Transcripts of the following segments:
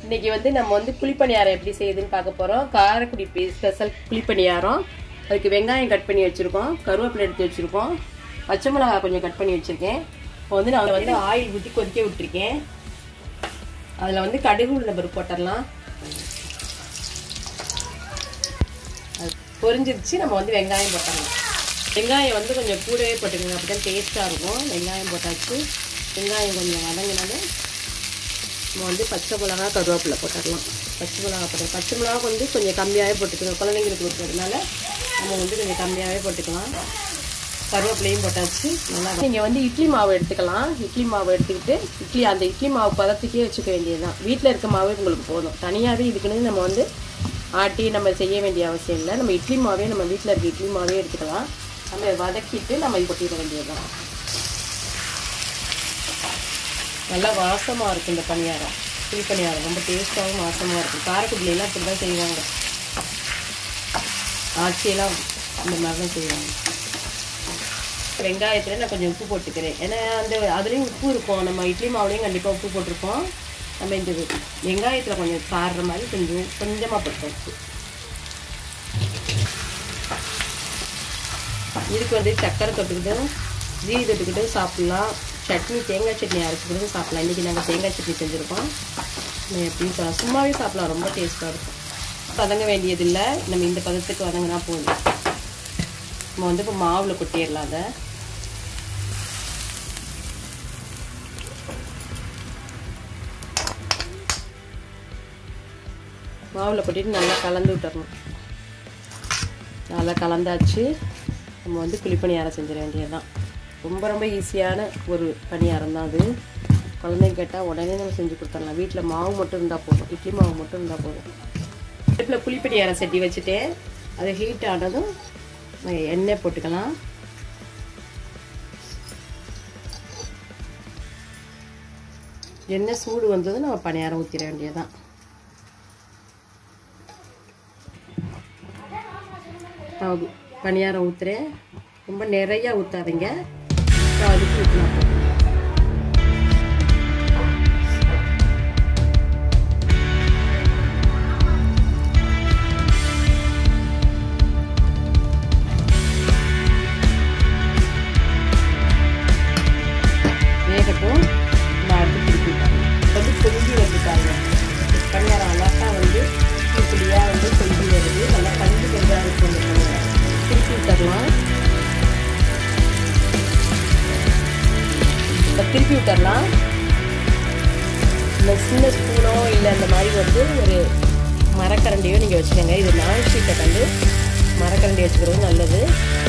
இன்னைக்கு வந்து நம்ம வந்து குழிப்பணியாரம் எப்படி செய்யுதுன்னு பார்க்க போறோம் காரைக்குடி ஸ்பெஷல் குழிப்பணியாரம் அதுக்கு வெங்காயம் கட் பண்ணி வச்சிருக்கோம் கருவேப்பிலை எடுத்து வச்சிருக்கோம் பச்சை மிளகாய் கொஞ்சம் கட் பண்ணி வச்சிருக்கேன் இப்போ வந்து நான் வந்து ஆயில் ஊற்றி கொதிக்க விட்டுருக்கேன் அதில் வந்து கடுகு உள்ள பருப்பு போட்டுடலாம் அது பொரிஞ்சிருச்சு நம்ம வந்து வெங்காயம் போட்டுடலாம் வெங்காயம் வந்து கொஞ்சம் கூடவே போட்டுக்கோங்க அப்படி தான் டேஸ்ட்டாக இருக்கும் வெங்காயம் போட்டாச்சு வெங்காயம் கொஞ்சம் வதங்கினாலும் நம்ம வந்து பச்சை மிளகா கருவேப்பிலை போட்டுடலாம் பச்சை மிளகா போட்டு பச்சை மிளகா வந்து கொஞ்சம் கம்மியாகவே போட்டுக்கணும் குழந்தைங்களுக்கு கொடுக்கறதுனால நம்ம வந்து கொஞ்சம் கம்மியாகவே போட்டுக்கலாம் கருவேப்பிலையும் போட்டாச்சு நல்லா நீங்கள் வந்து இட்லி மாவு எடுத்துக்கலாம் இட்லி மாவு எடுத்துக்கிட்டு இட்லி அந்த இட்லி மாவு பதத்துக்கே வச்சுக்க வேண்டியது தான் வீட்டில் இருக்க மாவே உங்களுக்கு போதும் தனியாகவே இதுக்குன்னு நம்ம வந்து ஆட்டி நம்ம செய்ய வேண்டிய அவசியம் இல்லை நம்ம இட்லி மாவே நம்ம வீட்டில் இருக்க இட்லி மாவே எடுத்துக்கலாம் நம்ம வதக்கிட்டு நம்ம இது கொட்டிட வேண்டியது தான் நல்லா வாசமாக இருக்கும் இந்த பணியாரம் புளி பணியாரம் ரொம்ப டேஸ்ட்டாகவும் வாசமாக இருக்கும் காரக்குடியிலாம் இப்படி தான் செய்வாங்க ஆட்சியெல்லாம் இந்த மாதிரி தான் செய்வாங்க வெங்காயத்தில் நான் கொஞ்சம் உப்பு போட்டுக்கிறேன் ஏன்னா அந்த அதுலேயும் உப்பு இருக்கும் நம்ம இட்லி மாவுலேயும் கண்டிப்பாக உப்பு போட்டிருப்போம் நம்ம இந்த வெங்காயத்தில் கொஞ்சம் சாடுற மாதிரி கொஞ்சம் கொஞ்சமாக போட்டோம் உப்பு இதுக்கு வந்து சக்கரை தொட்டுக்கிட்டும் ஜீ தொட்டுக்கிட்டும் சாப்பிட்லாம் சட்னி தேங்காய் சட்னி அரைச்சிக்கிட்டும் சாப்பிட்லாம் இன்றைக்கி நாங்கள் தேங்காய் சட்னி செஞ்சுருக்கோம் எப்படின்னு சொல்லலாம் சும்மாவே சாப்பிட்லாம் ரொம்ப டேஸ்ட்டாக இருக்கும் வதங்க வேண்டியதில்லை நம்ம இந்த பதத்துக்கு வதங்கினா போதும் நம்ம வந்து இப்போ மாவில் கொட்டிடலாம் அதை மாவில் கொட்டிட்டு நல்லா கலந்து விட்டுறணும் நல்லா கலந்தாச்சு நம்ம வந்து குழிப்பணியாரம் செஞ்சிட வேண்டியதுதான் ரொம்ப ரொம்ப ஈஸியான ஒரு பணியாரம் தான் அது குழந்தைங்க கேட்டால் உடனே நம்ம செஞ்சு கொடுத்துடலாம் வீட்டில் மாவு மட்டும் இருந்தால் போதும் இட்லி மாவு மட்டும் இருந்தால் போதும் அடுப்பில் குழிப்பணியாரம் சட்டி வச்சுட்டேன் அது ஹீட் ஆனதும் எண்ணெய் போட்டுக்கலாம் எண்ணெய் சூடு வந்ததும் நம்ம பணியாரம் ஊற்றிட வேண்டியதுதான் நான் பணியாரம் ஊற்றுறேன் ரொம்ப நிறையா ஊற்றாதீங்க அதுக்கு ஊற்றினா போதும் வேகட்டும் நான் அடுத்து திருப்பி வந்து பொங்கி வந்துட்டாங்க பணியாரம் அழகாக வந்து இப்படியாக வந்து பொங்கி வருது நல்லா கஞ்சி கொஞ்சம் இருக்கும் அந்த பணியாரம் திருப்பி விட்டுறலாம் இப்போ திருப்பி விட்டுறலாம் இந்த சின்ன ஸ்பூனோ இல்லை அந்த மாதிரி வந்து ஒரு மரக்கரண்டியோ நீங்கள் வச்சுக்கோங்க இது நான் ஸ்வீட்டை கண்டு மரக்கரண்டி வச்சுக்கிறது நல்லது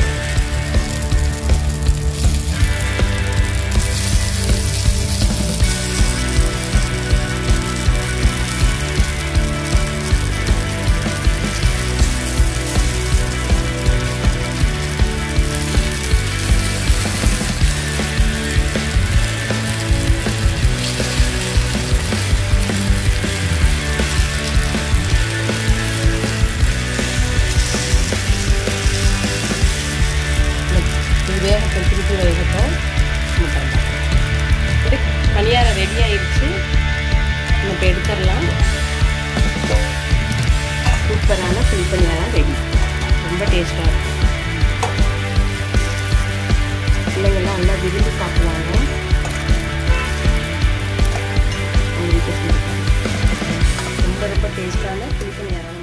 வேகட்டும் திருப்பி வேகட்டும் இது பணியாரம் ரெடி ஆயிடுச்சு நம்ம இப்போ எடுத்துடலாம் சூப்பரான புளி பணியாரம் ரெடி ரொம்ப டேஸ்ட்டாக இருக்கும் பிள்ளைங்கள்லாம் நல்லா விரும்பி சாப்பிடுவாங்க ரொம்ப ரொம்ப டேஸ்டான புளி பணியாரம்